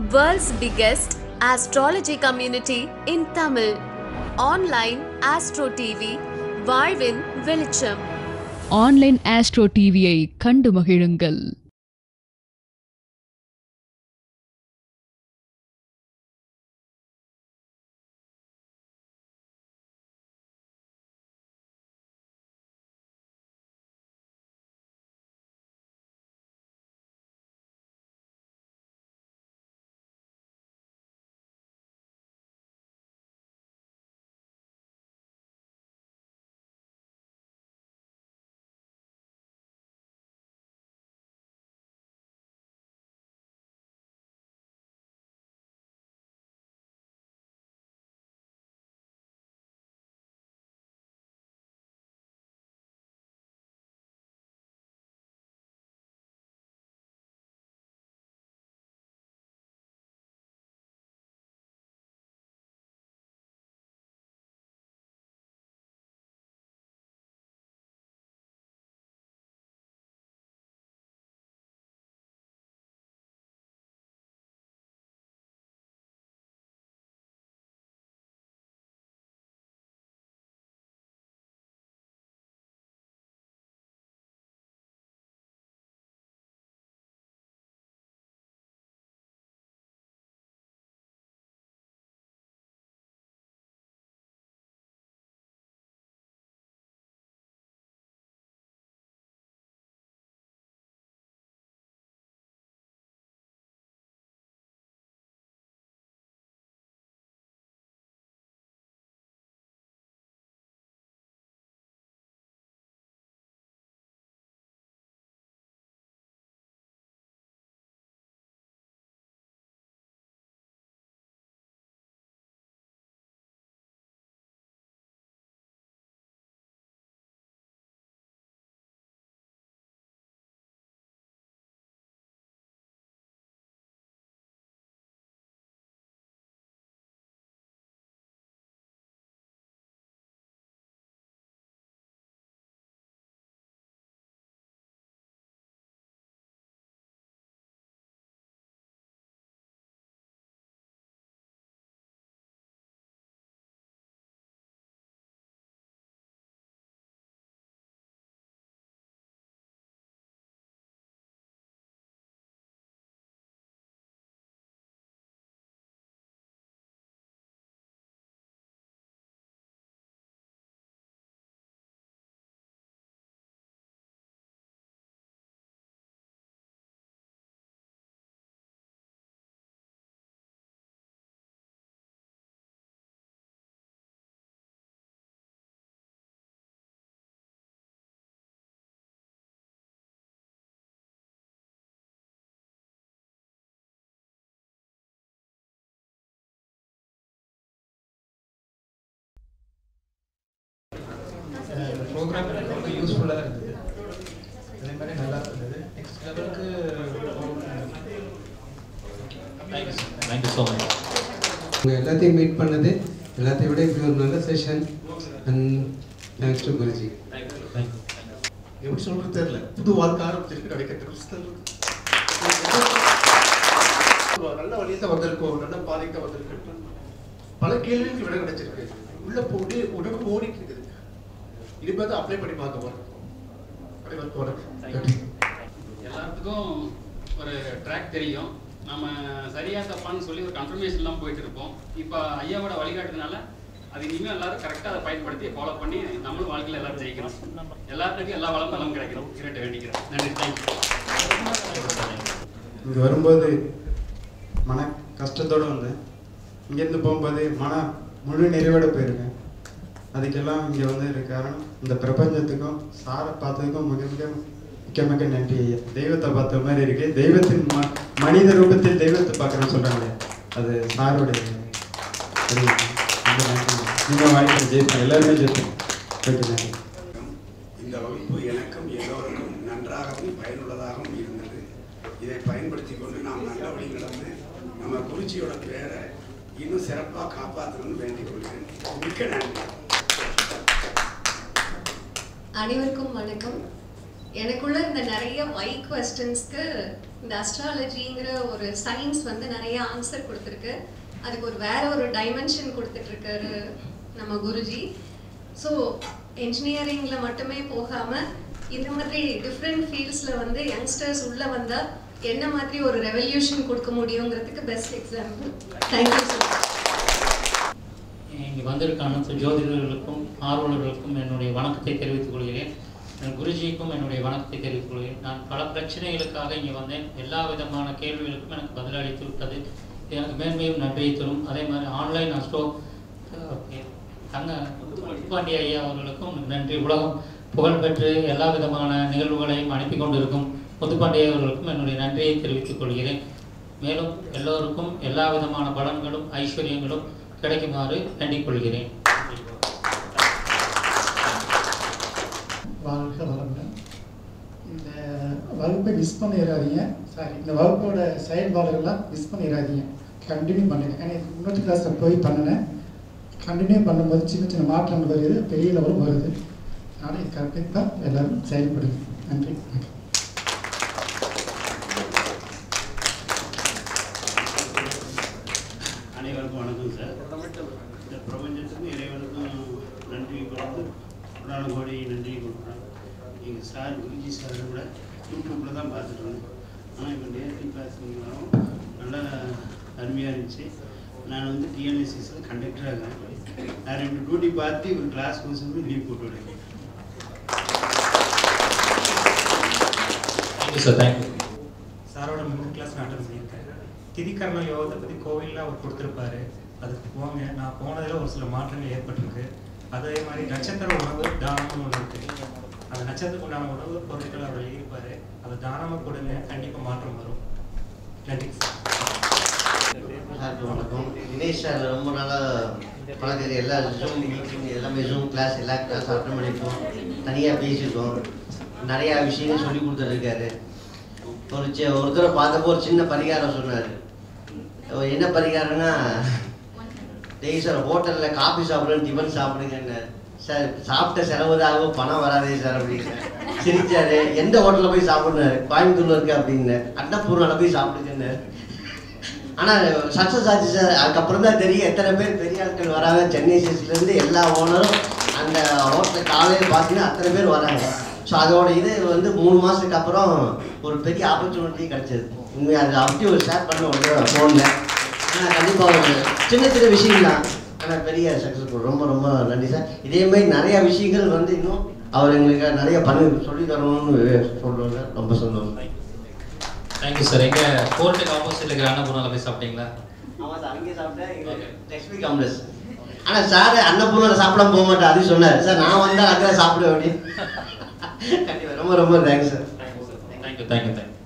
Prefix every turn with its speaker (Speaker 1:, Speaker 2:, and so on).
Speaker 1: World's biggest astrology community in Tamil. Online Astro TV, வாழ்வின் வெளிச்சம்
Speaker 2: online astro டிவியை கண்டு மகிழுங்கள்
Speaker 3: இந்த ப்ரோக்ராம் எனக்கு ரொம்ப யூஸ்ஃபுல்லாக இருந்தது அதே மாதிரி நல்லா இருந்தது நெக்ஸ்ட் லெவலுக்கு thank you sir
Speaker 4: thank you so much
Speaker 5: உங்கள் எல்லாத்தையும் மீட் பண்ணது எல்லாத்தையும் விட இப்படி ஒரு நல்ல session and thanks to Guruji
Speaker 4: thank you
Speaker 6: எப்படி சொல்றது தெரியல புது வாழ்க்கை ஆரம்பிச்சிருக்கு கிடைக்கிறது நல்ல வழியை தான் வந்திருக்கோம் நல்ல பாதைக்கு தான் வந்திருக்கு பல கேள்விகளுக்கு விட கிடைச்சிருக்கு உள்ள போட்டு உடம்பு ஓடிட்டு இருக்குது இனிமே தான் அப்ளை பண்ணி பார்க்க போறோம் அனைவருக்கும் வணக்கம் நன்றி
Speaker 7: எல்லாத்துக்கும் ஒரு ட்ராக் தெரியும் நம்ம சரியா தப்பான்னு சொல்லி ஒரு கன்ஃபர்மேஷன்லாம் போயிட்டு இருப்போம் இப்போ ஐயாவோட வழிகாட்டுனால அது இனிமேல் எல்லாரும் கரெக்டாக அதை பயன்படுத்தி ஃபாலோ பண்ணி நம்மளும் வாழ்க்கையில் எல்லாரும் ஜெயிக்கணும் எல்லாத்துக்கும் எல்லா வளம் நலம் கிடைக்கணும் இரண்டு வேண்டிக்கிறேன் நன்றி தேங்க்யூ
Speaker 8: இங்கே வரும்போது மன கஷ்டத்தோடு வந்தேன் இங்கேருந்து போகும்போது மன முழு நிறைவோட போயிருக்கேன் அதுக்கெல்லாம் இங்கே வந்து இருக்க காரணம் இந்த பிரபஞ்சத்துக்கும் சாரை பார்த்ததுக்கும் மிக மிக மிக்க மிக நன்றி ஐயா தெய்வத்தை பார்த்த மாதிரி இருக்கு தெய்வத்தின் ம மனித ரூபத்தில் தெய்வத்தை பார்க்குறேன்னு சொல்கிறாங்களே அது சாருடைய அது ரொம்ப நன்றி நீங்கள் வாழ்க்கை ஜெயிப்பேன் எல்லாருமே ஜெயிப்பேன் ஓகே நன்றி
Speaker 9: இந்த வகுப்பு எனக்கும் எல்லோருக்கும் நன்றாகவும் பயனுள்ளதாகவும் இருந்தது இதை பயன்படுத்தி கொண்டு நாம் நல்ல வழி நடந்து நம்ம குருஜியோட பேரை இன்னும் சிறப்பாக காப்பாற்றணும்னு வேண்டிக் கொள்கிறேன் மிக்க நன்றி
Speaker 10: அனைவருக்கும் வணக்கம்
Speaker 4: எனக்குள்ள இருந்த நிறைய வை கொஸ்டின்ஸ்க்கு இந்த அஸ்ட்ராலஜிங்கிற ஒரு சயின்ஸ் வந்து நிறைய ஆன்சர் கொடுத்துருக்கு அதுக்கு ஒரு வேற ஒரு டைமென்ஷன் கொடுத்துட்ருக்காரு நம்ம குருஜி ஸோ என்ஜினியரிங்கில் மட்டுமே போகாமல் இந்த மாதிரி டிஃப்ரெண்ட் ஃபீல்ட்ஸில் வந்து யங்ஸ்டர்ஸ் உள்ளே வந்தால் என்ன மாதிரி ஒரு ரெவல்யூஷன் கொடுக்க முடியுங்கிறதுக்கு best example thank you so much
Speaker 10: இங்கே வந்திருக்க அனைத்து ஜோதிடர்களுக்கும் ஆர்வலர்களுக்கும் என்னுடைய வணக்கத்தை தெரிவித்துக் கொள்கிறேன் என் குருஜிக்கும் என்னுடைய வணக்கத்தை தெரிவித்துக் கொள்கிறேன் நான் பல பிரச்சனைகளுக்காக இங்கே வந்தேன் எல்லா விதமான கேள்விகளுக்கும் எனக்கு பதிலளித்து விட்டது இது எனக்கு மேன்மையும் நன்றியை தரும் அதே மாதிரி ஆன்லைன் அஸ்ட்ரோ தங்க முத்துப்பாண்டி ஐயா அவர்களுக்கும் நன்றி உலகம் புகழ்பெற்று எல்லா விதமான நிகழ்வுகளையும் அனுப்பி கொண்டிருக்கும் முத்துப்பாண்டி ஐயா அவர்களுக்கும் என்னுடைய நன்றியை தெரிவித்துக் கொள்கிறேன் மேலும் எல்லோருக்கும் எல்லா விதமான பலன்களும் ஐஸ்வர்யங்களும் கிடைக்குமாறு வேண்டிக் கொள்கிறேன்
Speaker 11: வாழ்க வளமுடன் இந்த வகுப்பை மிஸ் பண்ணிடாதீங்க சாரி இந்த வகுப்போட செயல்பாடுகள்லாம் மிஸ் பண்ணிடாதீங்க கண்டினியூ பண்ணுங்க ஏன்னா இதுக்கு முன்னாடி கிளாஸில் போய் பண்ணினேன் கண்டினியூ பண்ணும்போது சின்ன சின்ன மாற்றங்கள் வருது பெரிய லெவலும் வருது அதனால் இது கரெக்டாக எல்லாரும் செயல்படுங்க நன்றி வணக்கம்
Speaker 12: அனைவருக்கும் வணக்கம் சார் இந்த பிரபஞ்சத்துக்கும் இறைவனுக்கும் நன்றி கொடுத்து புராண கோடி நன்றி கொடுக்குறேன் எங்கள் சார் குருஜி சார் கூட யூடியூப்பில் தான் பார்த்துட்டு இருந்தேன் ஆனால் இப்போ நேரடி கிளாஸ்ங்களும் நல்லா அருமையாக இருந்துச்சு நான் வந்து டிஎன்எஸ்எஸில் கண்டக்டராக இருக்கேன் நான் ரெண்டு டியூட்டி பார்த்து ஒரு கிளாஸ் கோர்ஸுக்கு லீவ் போட்டு விடுவேன்
Speaker 10: தேங்க்யூ சார் தேங்க்யூ
Speaker 13: சாரோட மூணு கிளாஸ் நான் அட்டன் பண்ணியிருக்கேன் திதிகரண யோகத்தை பற்றி கோவிலில் அவர் கொடுத்துருப்பாரு அதுக்கு போங்க நான் போனதில் ஒரு சில மாற்றங்கள் ஏற்பட்டிருக்கு அதே மாதிரி நட்சத்திர உணவு தானம்னு ஒன்று இருக்குது அந்த நட்சத்திரத்துக்கு உண்டான உணவு பொருட்கள் அவர் எழுதியிருப்பாரு அதை தானமாக கொடுங்க கண்டிப்பாக மாற்றம் வரும் நன்றி
Speaker 14: சார் வணக்கம் தினேஷ் சார் ரொம்ப நாளாக பழகுது எல்லா ஜூம் மீட்டிங் எல்லாமே ஜூம் கிளாஸ் எல்லா கிளாஸ் அட்டன் பண்ணியிருக்கோம் தனியாக பேசியிருக்கோம் நிறையா விஷயங்கள் சொல்லி கொடுத்துருக்காரு ஒரு சி ஒருத்தரை பார்த்தப்போ ஒரு சின்ன பரிகாரம் சொன்னார் என்ன பரிகாரம்னா டெய் சார் ஹோட்டலில் காஃபி சாப்பிடுறேன் டிஃபன் சாப்பிடுங்கன்னு சார் சாப்பிட்ட செலவுதாகவும் பணம் வராதே சார் அப்படின்னு சிரிச்சாரு எந்த ஹோட்டலில் போய் சாப்பிடுனாரு கோயம்புத்தூர்ல இருக்கு அப்படின்னு அன்னபூர்ணால போய் சாப்பிடுங்கன்னு ஆனால் சக்ஸஸ் ஆச்சு சார் அதுக்கப்புறம் தான் தெரியும் எத்தனை பேர் பெரிய ஆட்கள் வராங்க சென்னை சிட்டிலேருந்து எல்லா ஓனரும் அந்த ஹோட்டலில் காலையில் பார்த்தீங்கன்னா அத்தனை பேர் வராங்க ஸோ அதோட இது வந்து மூணு மாதத்துக்கு அப்புறம் ஒரு பெரிய ஆப்பர்ச்சுனிட்டி கிடைச்சது உண்மையாக அதை அப்படி ஒரு ஷேர் பண்ண ஒரு ஃபோனில் ஆனால் கண்டிப்பாக ஒரு சின்ன சின்ன விஷயம் தான் ஆனால் பெரிய சக்ஸஸ்ஃபுல் ரொம்ப ரொம்ப நன்றி சார் இதே மாதிரி நிறைய விஷயங்கள் வந்து இன்னும் அவர் எங்களுக்கு நிறைய பண்ணி சொல்லி தரணும்னு சொல்கிறாங்க ரொம்ப சந்தோஷம்
Speaker 10: தேங்க்யூ சார் எங்க கோர்ட்டுக்கு ஆப்போசிட்ல இருக்கிற அன்னபூர்ணால போய் சாப்பிட்டீங்களா
Speaker 14: ஆமாம் சார் அங்கேயே சாப்பிட்டேன் லக்ஷ்மி காம்ப்ளெக்ஸ் ஆனால் சார் அன்னபூர்ணாவில் சாப்பிட போக மாட்டேன் அது சொன்னார் சார் நான் வந்தால் அங்கே சாப்பிடுவேன் அப்படின்னு கண்டிப்பாக ரொம்ப ரொம்ப thanks sir
Speaker 10: thank you thank you thank you